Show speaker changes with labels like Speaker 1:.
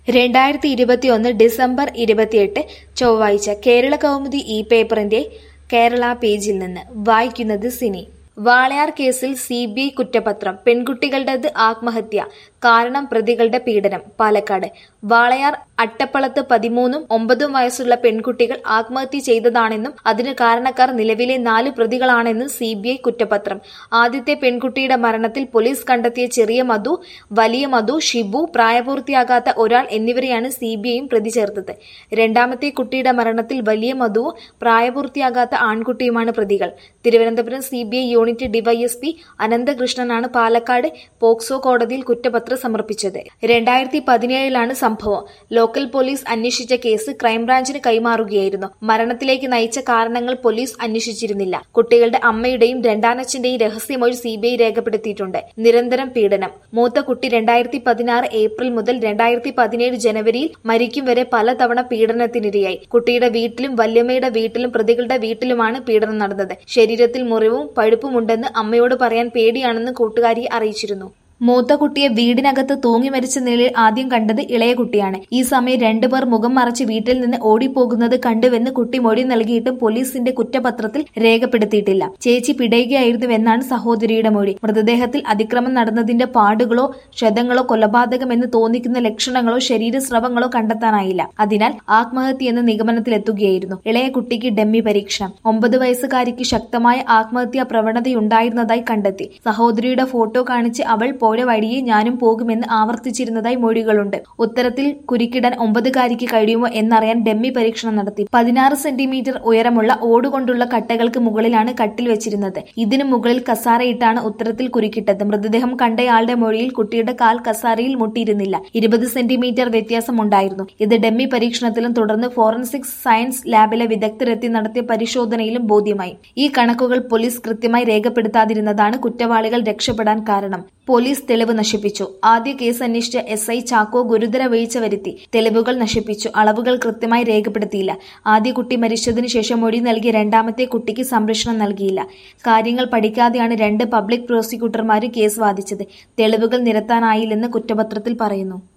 Speaker 1: രണ്ടായിരത്തി ഇരുപത്തിയൊന്ന് ഡിസംബർ ഇരുപത്തിയെട്ട് ചൊവ്വാഴ്ച കേരള കൗമുദി ഈ പേപ്പറിന്റെ കേരള പേജിൽ നിന്ന് വായിക്കുന്നത് സിനി വാളയാർ കേസിൽ സി ബി ഐ കുറ്റപത്രം പെൺകുട്ടികളുടേത് ആത്മഹത്യ കാരണം പ്രതികളുടെ പീഡനം പാലക്കാട് വാളയാർ അട്ടപ്പളത്ത് പതിമൂന്നും ഒമ്പതും വയസ്സുള്ള പെൺകുട്ടികൾ ആത്മഹത്യ ചെയ്തതാണെന്നും അതിന് കാരണക്കാർ നിലവിലെ നാല് പ്രതികളാണെന്നും സി ബി ഐ കുറ്റപത്രം ആദ്യത്തെ പെൺകുട്ടിയുടെ മരണത്തിൽ പോലീസ് കണ്ടെത്തിയ ചെറിയ മധു വലിയ മധു ഷിബു പ്രായപൂർത്തിയാകാത്ത ഒരാൾ എന്നിവരെയാണ് സി ബി ഐയും പ്രതി ചേർത്തത് രണ്ടാമത്തെ കുട്ടിയുടെ മരണത്തിൽ വലിയ മധുവും പ്രായപൂർത്തിയാകാത്ത ആൺകുട്ടിയുമാണ് പ്രതികൾ Thiruvananthapuram C B I unit DYSP അനന്തകൃഷ്ണനാണ് പാലക്കാട് പോക്സോ കോടതിയിൽ കുറ്റപത്രം സമർപ്പിച്ചത് രണ്ടായിരത്തി പതിനേഴിലാണ് സംഭവം ലോക്കൽ പോലീസ് അന്വേഷിച്ച കേസ് ക്രൈംബ്രാഞ്ചിന് കൈമാറുകയായിരുന്നു മരണത്തിലേക്ക് നയിച്ച കാരണങ്ങൾ പോലീസ് അന്വേഷിച്ചിരുന്നില്ല കുട്ടികളുടെ അമ്മയുടെയും രണ്ടാനച്ഛന്റെയും രഹസ്യമൊഴി സി ബി ഐ രേഖപ്പെടുത്തിയിട്ടുണ്ട് നിരന്തരം പീഡനം മൂത്ത കുട്ടി രണ്ടായിരത്തി പതിനാറ് ഏപ്രിൽ മുതൽ രണ്ടായിരത്തി പതിനേഴ് ജനുവരിയിൽ മരിക്കും വരെ പലതവണ പീഡനത്തിനിരയായി കുട്ടിയുടെ വീട്ടിലും വല്യമ്മയുടെ വീട്ടിലും പ്രതികളുടെ വീട്ടിലുമാണ് പീഡനം നടന്നത് ശരീരത്തിൽ മുറിവും പഴുപ്പുമുണ്ടെന്ന് അമ്മയോട് പറയാൻ പേടിയാണെന്ന് കൂട്ടുകാരിയെ അറിയിച്ചിരുന്നു മൂത്ത കുട്ടിയെ വീടിനകത്ത് തൂങ്ങി മരിച്ച നിലയിൽ ആദ്യം കണ്ടത് ഇളയ കുട്ടിയാണ് ഈ സമയം രണ്ടുപേർ മുഖം മറച്ച് വീട്ടിൽ നിന്ന് ഓടിപ്പോകുന്നത് കണ്ടുവെന്ന് കുട്ടി മൊഴി നൽകിയിട്ടും പോലീസിന്റെ കുറ്റപത്രത്തിൽ രേഖപ്പെടുത്തിയിട്ടില്ല ചേച്ചി പിടയുകയായിരുന്നുവെന്നാണ് സഹോദരിയുടെ മൊഴി മൃതദേഹത്തിൽ അതിക്രമം നടന്നതിന്റെ പാടുകളോ ക്ഷതങ്ങളോ കൊലപാതകമെന്ന് തോന്നിക്കുന്ന ലക്ഷണങ്ങളോ ശരീരസ്രവങ്ങളോ കണ്ടെത്താനായില്ല അതിനാൽ ആത്മഹത്യയെന്ന നിഗമനത്തിലെത്തുകയായിരുന്നു ഇളയ കുട്ടിക്ക് ഡെമ്മി പരീക്ഷണം ഒമ്പത് വയസ്സുകാരിക്ക് ശക്തമായ ആത്മഹത്യാ പ്രവണതയുണ്ടായിരുന്നതായി കണ്ടെത്തി സഹോദരിയുടെ ഫോട്ടോ കാണിച്ച് അവൾ പോയ വഴിയെ ഞാനും പോകുമെന്ന് ആവർത്തിച്ചിരുന്നതായി മൊഴികളുണ്ട് ഉത്തരത്തിൽ കുരുക്കിടാൻ ഒമ്പതുകാരിക്ക് കഴിയുമോ എന്നറിയാൻ ഡെമ്മി പരീക്ഷണം നടത്തി പതിനാറ് സെന്റിമീറ്റർ ഉയരമുള്ള ഓടുകൊണ്ടുള്ള കട്ടകൾക്ക് മുകളിലാണ് കട്ടിൽ വെച്ചിരുന്നത് ഇതിനു മുകളിൽ കസാരയിട്ടാണ് ഉത്തരത്തിൽ കുരുക്കിട്ടത് മൃതദേഹം കണ്ടയാളുടെ മൊഴിയിൽ കുട്ടിയുടെ കാൽ കസാരയിൽ മുട്ടിയിരുന്നില്ല ഇരുപത് സെന്റിമീറ്റർ വ്യത്യാസം ഉണ്ടായിരുന്നു ഇത് ഡെമ്മി പരീക്ഷണത്തിലും തുടർന്ന് ഫോറൻസിക് സയൻസ് ലാബിലെ വിദഗ്ധരെത്തി നടത്തിയ പരിശോധനയിലും ബോധ്യമായി ഈ കണക്കുകൾ പോലീസ് കൃത്യമായി രേഖപ്പെടുത്താതിരുന്നതാണ് കുറ്റവാളികൾ രക്ഷപ്പെടാൻ കാരണം പോലീസ് തെളിവ് നശിപ്പിച്ചു ആദ്യ കേസ് അന്വേഷിച്ച എസ് ഐ ചാക്കോ ഗുരുതര വീഴ്ച വരുത്തി തെളിവുകൾ നശിപ്പിച്ചു അളവുകൾ കൃത്യമായി രേഖപ്പെടുത്തിയില്ല ആദ്യ കുട്ടി മരിച്ചതിനു ശേഷം മൊഴി നൽകിയ രണ്ടാമത്തെ കുട്ടിക്ക് സംരക്ഷണം നൽകിയില്ല കാര്യങ്ങൾ പഠിക്കാതെയാണ് രണ്ട് പബ്ലിക് പ്രോസിക്യൂട്ടർമാരും കേസ് വാദിച്ചത് തെളിവുകൾ നിരത്താനായില്ലെന്ന് കുറ്റപത്രത്തിൽ പറയുന്നു